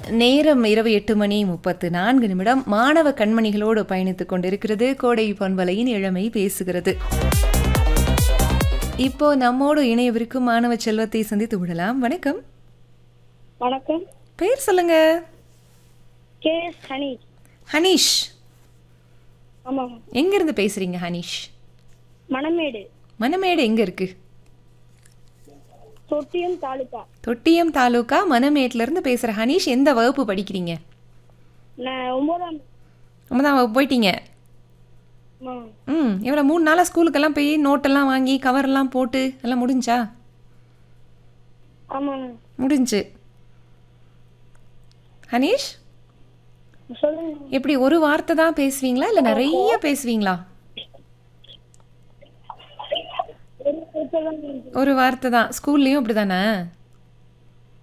நேரம் இரவு எட்டு மணி முப்பத்து நான்கு நிமிடம் மாணவ கண்மணிகளோடு பயணித்துக் கொண்டிருக்கிறது கோடை பண்பலையின் இளமை பேசுகிறது இப்போ நம்மோடு இணையவிருக்கும் மாணவ செல்வத்தை சந்தித்து விடலாம் வணக்கம் வணக்கம் பெயர் சொல்லுங்க கே எஸ் ஹனி ஹனீஷ் ஆமாம் எங்க இருந்து பேசுறீங்க ஹனீஷ் மணமேடு மனமேடு எங்க இருக்கு தொட்டியம் தாலுகா தொட்டியம் தாலுகா மனமேட்ல இருந்து பேசுற ஹனீஷ் எந்த வகுப்பு படிக்கிறீங்க நான் ஒன்பதாம் ஒன்பதாம் வகுப்பு போயிட்டீங்க ஆமாம் ம் இவ்வளோ மூணு நாளாக ஸ்கூலுக்கெல்லாம் போய் நோட்டெல்லாம் வாங்கி கவரெல்லாம் போட்டு எல்லாம் முடிஞ்சா ஆமாம் முடிஞ்சு ஹனீஷ் சொல்லுங்க எப்படி ஒரு வார்த்தை தான் பேசுவீங்களா இல்லை நிறைய பேசுவீங்களா ஒரு வார்த்தை தான் இருக்கு. ஒரு வார்த்தை தான் ஸ்கூல்லையும் அப்படி தானே